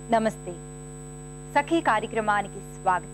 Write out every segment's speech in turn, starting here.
నమస్తే సఖీ కార్యక్రమానికి స్వాగతం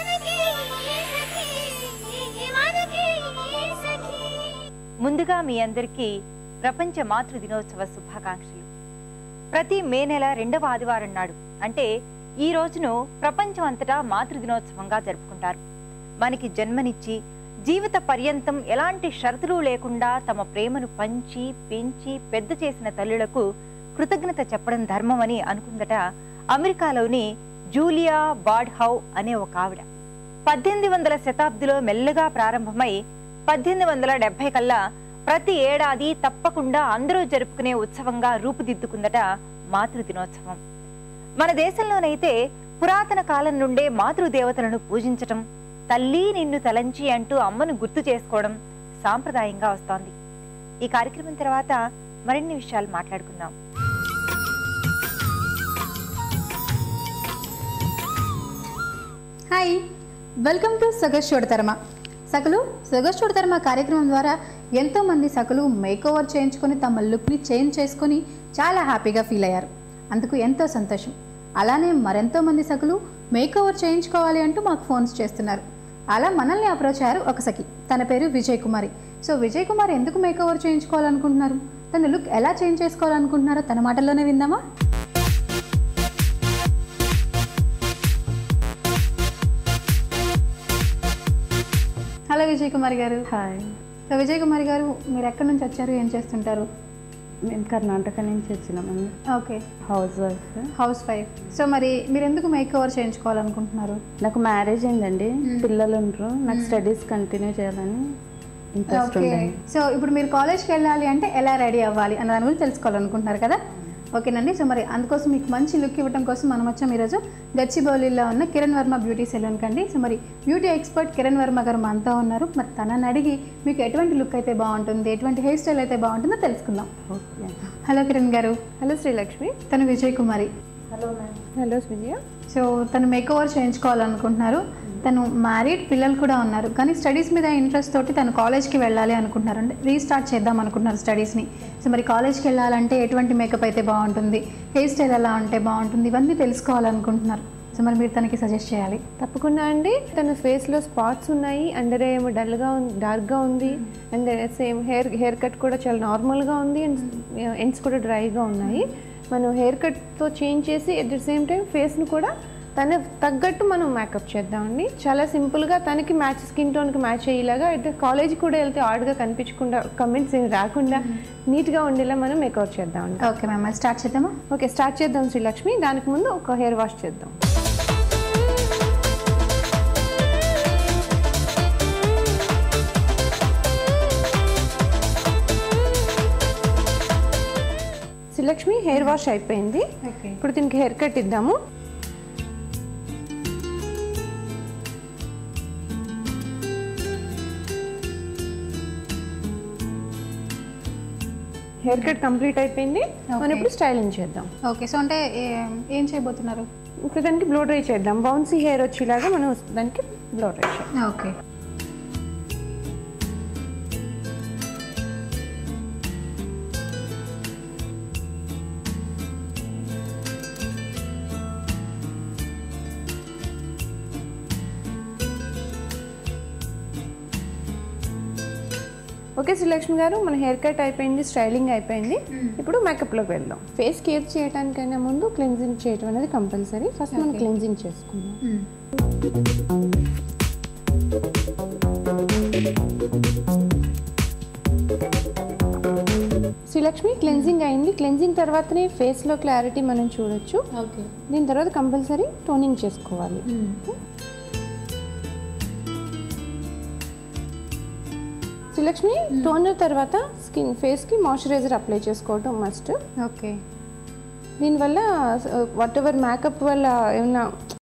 ముందుగా మీ అందరికీ ప్రపంచ మాతృ దినోత్సవ శుభాకాంక్షలు ప్రతి మే నెల రెండవ ఆదివారం నాడు అంటే ఈ రోజును ప్రపంచం అంతటా మాతృ దినోత్సవంగా జరుపుకుంటారు మనకి జన్మనిచ్చి జీవిత పర్యంతం ఎలాంటి షరతులు లేకుండా తమ ప్రేమను పంచి పెంచి పెద్ద చేసిన తల్లులకు కృతజ్ఞత చెప్పడం ధర్మమని అనుకుందట అమెరికాలోని జూలియా బాడ్హౌ అనే ఒక ఆవిడ పద్దెనిమిది వందల శతాబ్దిలో మెల్లగా ప్రారంభమై పద్దెనిమిది వందల డెబ్బై కల్లా ప్రతి ఏడాది తప్పకుండా అందరూ జరుపుకునే ఉత్సవంగా రూపుదిద్దుకుందట మాతృ దినోత్సవం మన దేశంలోనైతే పురాతన కాలం నుండే మాతృదేవతలను పూజించటం తల్లి నిన్ను తలంచి అంటూ అమ్మను గుర్తు చేసుకోవడం సాంప్రదాయంగా వస్తోంది ఈ కార్యక్రమం తర్వాత మరిన్ని విషయాలు మాట్లాడుకుందాం హాయ్ వెల్కమ్ టు సగస్ చూడతరమ సకలు సగస్ చూడతరమ కార్యక్రమం ద్వారా ఎంతోమంది సకలు మేక్ ఓవర్ చేయించుకొని తమ లుక్ని చేంజ్ చేసుకొని చాలా హ్యాపీగా ఫీల్ అయ్యారు అందుకు ఎంతో సంతోషం అలానే మరెంతో మంది సకులు మేక్ ఓవర్ చేయించుకోవాలి అంటూ మాకు ఫోన్స్ చేస్తున్నారు అలా మనల్ని అప్రోచ్ అయ్యారు ఒక సఖి తన పేరు విజయ్ కుమారి సో విజయ్ కుమార్ ఎందుకు మేక్ ఓవర్ చేయించుకోవాలనుకుంటున్నారు తన లుక్ ఎలా చేంజ్ చేసుకోవాలనుకుంటున్నారో తన మాటల్లోనే విందామా హలో విజయ్ కుమార్ గారు హాయ్ సో విజయ్ కుమార్ గారు మీరు ఎక్కడి నుంచి వచ్చారు ఏం చేస్తుంటారు మేము కర్ణాటక నుంచి వచ్చినామండి okay housewife housewife so మరి మీరు ఎందుకు మేక్ ఓవర్ చేయించుకోవాలనుకుంటున్నారు నాకు మ్యారేజ్ అయిందండి పిల్లలు ఉండరు నాకు స్టడీస్ కంటిన్యూ చేయాలని ఇంట్రెస్ట్ ఓకే ఉందండి సో ఇప్పుడు మీరు కాలేజ్కి వెళ్ళాలి అంటే ఎలా రెడీ అవ్వాలి అన్న దాని గురించి తెలుసుకోవాలనుకుంటున్నారు కదా ఓకేనండి సో మరి అందుకోసం మీకు మంచి లుక్ ఇవ్వడం కోసం మనం వచ్చాం ఈరోజు గచ్చిబౌలిలో ఉన్న కిరణ్ వర్మ బ్యూటీ సెలూన్ కండి సో మరి బ్యూటీ ఎక్స్పర్ట్ కిరణ్ వర్మ గారు మనతో ఉన్నారు మరి తనని అడిగి మీకు ఎటువంటి లుక్ అయితే బాగుంటుంది ఎటువంటి హెయిర్ స్టైల్ అయితే బాగుంటుందో తెలుసుకుందాం ఓకే హలో కిరణ్ గారు హలో శ్రీలక్ష్మి తను Vijay Kumari hello ma'am hello Vijaya so తను మేక్ ఓవర్ చేయించుకోవాలనుకుంటున్నారు తను మ్యారీడ్ పిల్లలు కూడా ఉన్నారు కానీ స్టడీస్ మీద ఇంట్రెస్ట్ తోటి తను కాలేజ్కి వెళ్ళాలి అనుకుంటున్నారు అంటే రీస్టార్ట్ చేద్దాం అనుకుంటున్నారు స్టడీస్ని సో మరి కాలేజ్కి వెళ్ళాలంటే ఎటువంటి మేకప్ అయితే బాగుంటుంది హెయిర్ స్టైల్ ఎలా ఉంటే బాగుంటుంది ఇవన్నీ తెలుసుకోవాలనుకుంటున్నారు సో మరి మీరు తనకి సజెస్ట్ చేయాలి తప్పకుండా అండి తన ఫేస్లో స్పాట్స్ ఉన్నాయి అండర్ ఏమో డల్గా ఉంది డార్క్గా ఉంది and same hair haircut కూడా చాలా నార్మల్గా ఉంది అండ్ ఎండ్స్ కూడా డ్రైగా ఉన్నాయి మనం హెయిర్ కట్తో చేంజ్ చేసి అట్ ద సేమ్ టైం ఫేస్ను కూడా తన తగ్గట్టు మనం మేకప్ చేద్దామండి చాలా సింపుల్గా తనకి మ్యాచ్ స్కిన్ టోన్కి మ్యాచ్ అయ్యేలాగా అయితే కాలేజ్ కూడా వెళ్తే ఆడ్గా కనిపించకుండా కమెంట్స్ ఏం రాకుండా నీట్గా ఉండేలా మనం మేకప్ చేద్దామండి ఓకే మ్యామ్ మరి స్టార్ట్ చేద్దామా ఓకే స్టార్ట్ చేద్దాం శ్రీలక్ష్మి దానికి ముందు ఒక హెయిర్ వాష్ చేద్దాం శ్రీలక్ష్మి హెయిర్ వాష్ అయిపోయింది ఓకే ఇప్పుడు దీనికి హెయిర్ కట్ ఇద్దాము హెయిర్ కట్ కంప్లీట్ అయిపోయింది మనం ఇప్పుడు స్టైలింగ్ చేద్దాం ఓకే సో అంటే ఏ- ఏం చేయబోతున్నారు ఇప్పుడు దానికి బ్లో డ్రై చేద్దాం బౌన్సీ హెయిర్ వచ్చేలాగా మనం దానికి బ్లో డ్రై చేద్దాం ఓకే ఓకే శ్రీలక్ష్మి గారు మన హెయిర్ కట్ అయిపోయింది స్టైలింగ్ అయిపోయింది ఇప్పుడు మేకప్లోకి వెళ్దాం ఫేస్ కేర్ చేయడానికైనా ముందు క్లెన్జింగ్ చేయడం అనేది కంపల్సరీ ఫస్ట్ మనం క్లెన్జింగ్ చేసుకుందాం శ్రీలక్ష్మి క్లెన్జింగ్ అయింది క్లెన్జింగ్ తర్వాతనే ఫేస్లో క్లారిటీ మనం చూడొచ్చు ఓకే దీని తర్వాత కంపల్సరీ టోనింగ్ చేసుకోవాలి శ్రీలక్ష్మి టోనర్ తర్వాత స్కిన్ ఫేస్కి మాయిశ్చరైజర్ అప్లై చేసుకోవటం మస్ట్ ఓకే దీనివల్ల వాట్ ఎవర్ మేకప్ వల్ల ఏమైనా